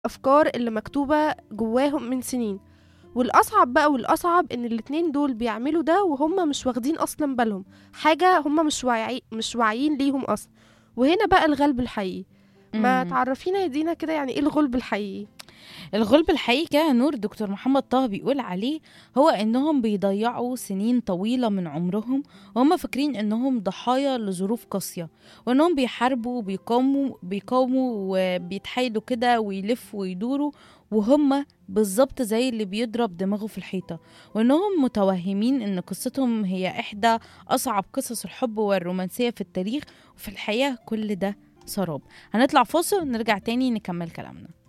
الأفكار اللي مكتوبة جواهم من سنين والأصعب بقى والأصعب إن الاتنين دول بيعملوا ده وهم مش واخدين أصلا بالهم حاجة هم مش واعي مش واعيين ليهم أصلا وهنا بقى الغلب الحقيقي ما مم. تعرفينا يا دينا كده يعني ايه الغلب الحقيقي الغلب الحقيقي كده نور دكتور محمد طه بيقول عليه هو انهم بيضيعوا سنين طويله من عمرهم وهم فاكرين انهم ضحايا لظروف قاسيه وانهم بيحاربوا وبيقاوموا بيقاوموا وبيتحايلوا كده ويلفوا ويدوروا وهم بالظبط زي اللي بيضرب دماغه في الحيطه وانهم متوهمين ان قصتهم هي احدى اصعب قصص الحب والرومانسيه في التاريخ وفي الحقيقه كل ده سراب هنطلع فاصل ونرجع تاني نكمل كلامنا